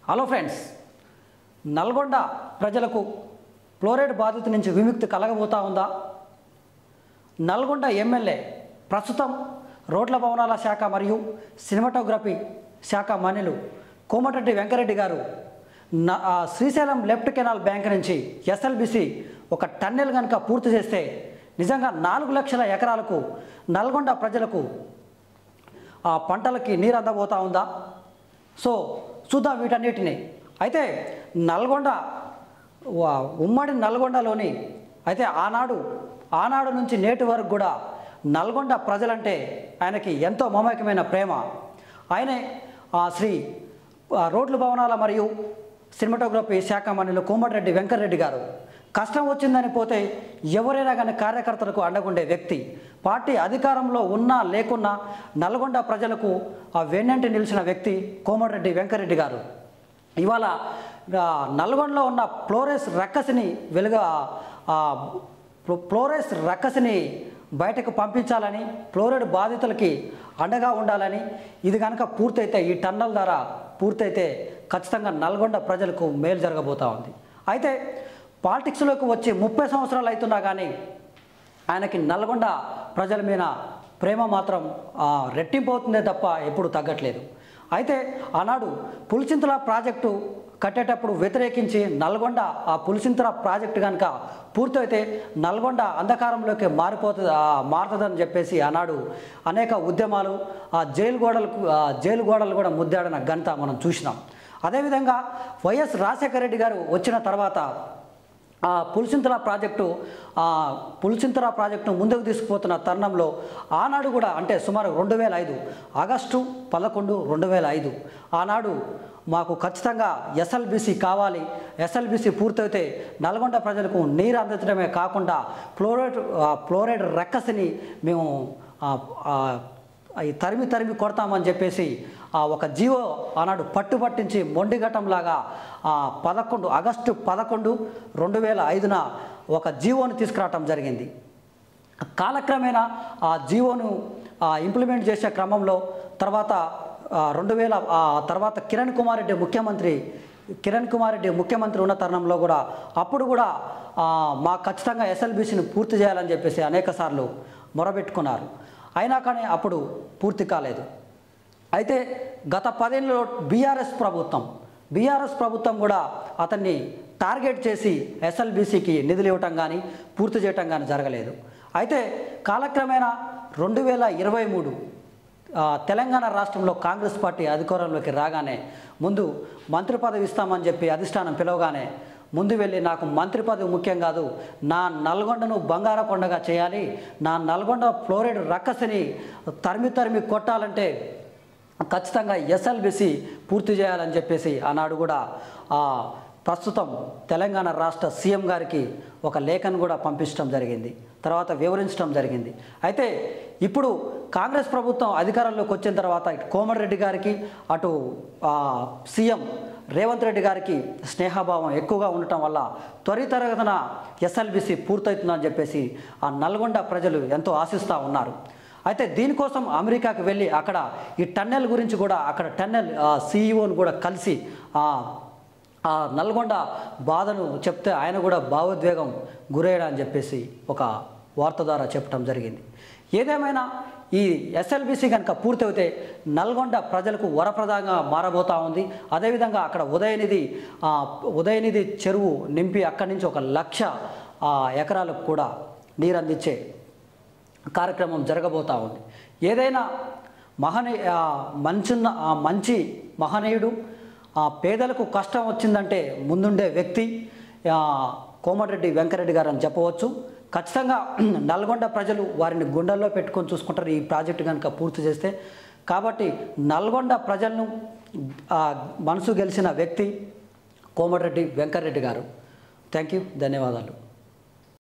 hello friends Nalgonda ప్రజలకు fluoride బాధిత నుంచి విముక్తి కలగబోతా ఉందా నల్గొండ ఎమ్మెల్యే ప్రస్తుతం రోడ్ల భవనాల శాఖ మరియు సినిమాటోగ్రఫీ శాఖ మనులు కోమటిరెడ్డి వెంకరెడ్డి గారు న- ఆ శ్రీశైలం లెఫ్ట్ కెనాల్ బ్యాంక్ నుంచి ఎస్ఎల్బిసి ఒక టన్నెల్ కనుక పూర్తి చేస్తే నిజంగా నాలుగు లక్షల ఎకరాలకు నల్గొండ ప్రజలకు ఆ పంటలకి నీరు అందబోతా ఉందా సో చూద్దాం వీటన్నిటిని అయితే నల్గొండ వా- ఉమ్మడి నల్గొండలోని అయితే ఆనాడు ఆనాడు నుంచి నేటి వరకు కూడా నల్గొండ ప్రజలంటే ఆయనకి ఎంతో మమేకమైన ప్రేమ ఆయనే ఆ శ్రీ ఆ రోడ్లు భవనాల మరియు సినిమాటోగ్రఫీ శాఖ మండలి కోమటిరెడ్డి వెంకటరెడ్డి గారు కష్టం వచ్చిందని పోతే ఎవరైనా కానీ కార్యకర్తలకు అండగుండే వ్యక్తి పార్టీ అధికారంలో ఉన్నా లేకున్నా నల్గొండ ప్రజలకు ఆ వెన్నంటి నిలిచిన వ్యక్తి కోమటిరెడ్డి వెంకరెడ్డి గారు ఇవాళ ఆ, నల్గొండలో ఉన్న ఫ్లోరెస్ రక్కసిని వెలుగా ఆ, ఫ్లో- ఫ్లోరెస్ రక్కసిని బయటకు పంపించాలని ఫ్లోరైడ్ బాధితులకి అండగా ఉండాలని ఇది కనుక పూర్తయితే ఈ టన్నల్ ద్వారా పూర్తయితే ఖచ్చితంగా నల్గొండ ప్రజలకు మేలు జరగబోతా ఉంది అయితే పాలిటిక్స్లోకి వచ్చి ముప్పై సంవత్సరాలు అవుతున్నా కానీ ఆయనకి నల్గొండ ప్రజల మీద ప్రేమ మాత్రం ఆ, రెట్టింపు అవుతుందే తప్ప ఎప్పుడు తగ్గట్లేదు అయితే ఆనాడు పులిచింతల ప్రాజెక్టు కట్టేటప్పుడు వ్యతిరేకించి నల్గొండ ఆ పులిచింతల ప్రాజెక్టు కనుక పూర్తయితే నల్గొండ అంధకారంలోకి మారిపోతుంది ఆ, మారుతుందని చెప్పేసి ఆనాడు అనేక ఉద్యమాలు ఆ జైలు గోడలకు ఆ జైలు గోడలు కూడా ముద్దాడిన ఘనత మనం చూసినాం అదేవిధంగా వైఎస్ రాజశేఖర రెడ్డి గారు వచ్చిన తర్వాత ఆ పులిచింతల ప్రాజెక్టు ఆ పులిచింతల ప్రాజెక్టును ముందుకు తీసుకుపోతున్న తరుణంలో ఆనాడు కూడా అంటే సుమారు రెండు వేల ఐదు ఆగస్టు పదకొండు రెండు వేల ఐదు ఆనాడు మాకు ఖచ్చితంగా ఎస్ఎల్బిసి కావాలి ఎస్ఎల్బిసి పూర్తయితే నల్గొండ ప్రజలకు నీరు అందించడమే కాకుండా ఫ్లోరైడ్ ఆ ఫ్లోరైడ్ రక్కసిని మేము ఆ, ఆ, ఈ తరిమి తరిమి కొడతామని చెప్పేసి ఆ ఒక జీవో ఆనాడు పట్టుబట్టించి మొండిఘటంలాగా ఆ పదకొండు ఆగస్టు పదకొండు రెండు వేల ఐదున ఒక జీవోని తీసుకురావటం జరిగింది కాలక్రమేణా ఆ జీవోను ఆ, ఇంప్లిమెంట్ చేసే క్రమంలో తర్వాత ఆ, రెండు వేల ఆ తర్వాత కిరణ్ కుమార్ రెడ్డి ముఖ్యమంత్రి కిరణ్ కుమార్ రెడ్డి ముఖ్యమంత్రి ఉన్న తరుణంలో కూడా అప్పుడు కూడా ఆ, మా ఖచ్చితంగా ఎస్ఎల్బిసిని పూర్తి చేయాలని చెప్పేసి అనేక సార్లు మొరబెట్టుకున్నారు అయినా కానీ అప్పుడు పూర్తి కాలేదు అయితే గత పదేళ్ళలో బీఆర్ఎస్ ప్రభుత్వం బీఆర్ఎస్ ప్రభుత్వం కూడా అతన్ని టార్గెట్ చేసి ఎస్ఎల్బీసీకి నిధులు ఇవ్వటం కానీ పూర్తి చేయటం కానీ జరగలేదు అయితే కాలక్రమేణా రెండు వేల ఇరవై మూడు ఆ, తెలంగాణ రాష్ట్రంలో కాంగ్రెస్ పార్టీ అధికారంలోకి రాగానే ముందు మంత్రి పదవి ఇస్తామని చెప్పి అధిష్టానం పిలవగానే ముందు వెళ్ళి నాకు మంత్రి పదవి ముఖ్యం కాదు నా నల్గొండను బంగార కొండగా చేయాలి నా నల్గొండ ఫ్లోరైడ్ రక్కసిని తరిమి తరిమి కొట్టాలంటే ఖచ్చితంగా ఎస్ఎల్బిసి పూర్తి చేయాలని చెప్పేసి ఆనాడు కూడా ఆ, ప్రస్తుతం తెలంగాణ రాష్ట్ర సీఎం గారికి ఒక లేఖను కూడా పంపించడం జరిగింది తర్వాత వివరించడం జరిగింది అయితే ఇప్పుడు కాంగ్రెస్ ప్రభుత్వం అధికారంలోకి వచ్చిన తర్వాత ఇటు కోమటిరెడ్డి గారికి అటు ఆ, సీఎం రేవంత్ రెడ్డి గారికి స్నేహభావం ఎక్కువగా ఉండటం వల్ల త్వరితరగతిన ఎస్ఎల్బిసి పూర్తవుతుందని చెప్పేసి ఆ నల్గొండ ప్రజలు ఎంతో ఆశిస్తూ ఉన్నారు అయితే దీనికోసం అమెరికాకి వెళ్ళి అక్కడ ఈ టన్నెల్ గురించి కూడా అక్కడ టన్నెల్ సీఈఓని కూడా కలిసి ఆ, ఆ నల్గొండ బాధను చెప్తే ఆయన కూడా భావోద్వేగం గురయ్యాడు అని చెప్పేసి ఒక వార్త ద్వారా చెప్పడం జరిగింది ఏదేమైనా ఈ ఎస్ఎల్బిసి కనుక పూర్తయితే నల్గొండ ప్రజలకు వరప్రదంగా మారబోతా ఉంది అదేవిధంగా అక్కడ ఉదయనిధి ఆ, ఉదయనిధి చెరువు నింపి అక్కడి నుంచి ఒక లక్ష ఆ, ఎకరాలకు కూడా నీరు అందించే కార్యక్రమం జరగబోతా ఉంది ఏదైనా మహనీ ఆ, మంచున్న ఆ మంచి మహనీయుడు ఆ పేదలకు కష్టం వచ్చిందంటే ముందుండే వ్యక్తి ఆ, కోమటిరెడ్డి వెంకరెడ్డి గారు అని చెప్పవచ్చు ఖచ్చితంగా నల్గొండ ప్రజలు వారిని గుండెల్లో పెట్టుకొని చూసుకుంటారు ఈ ప్రాజెక్టు కనుక పూర్తి చేస్తే కాబట్టి నల్గొండ ప్రజలను ఆ, మనసు గెలిచిన వ్యక్తి కోమటిరెడ్డి వెంకరెడ్డి గారు థ్యాంక్ యూ ధన్యవాదాలు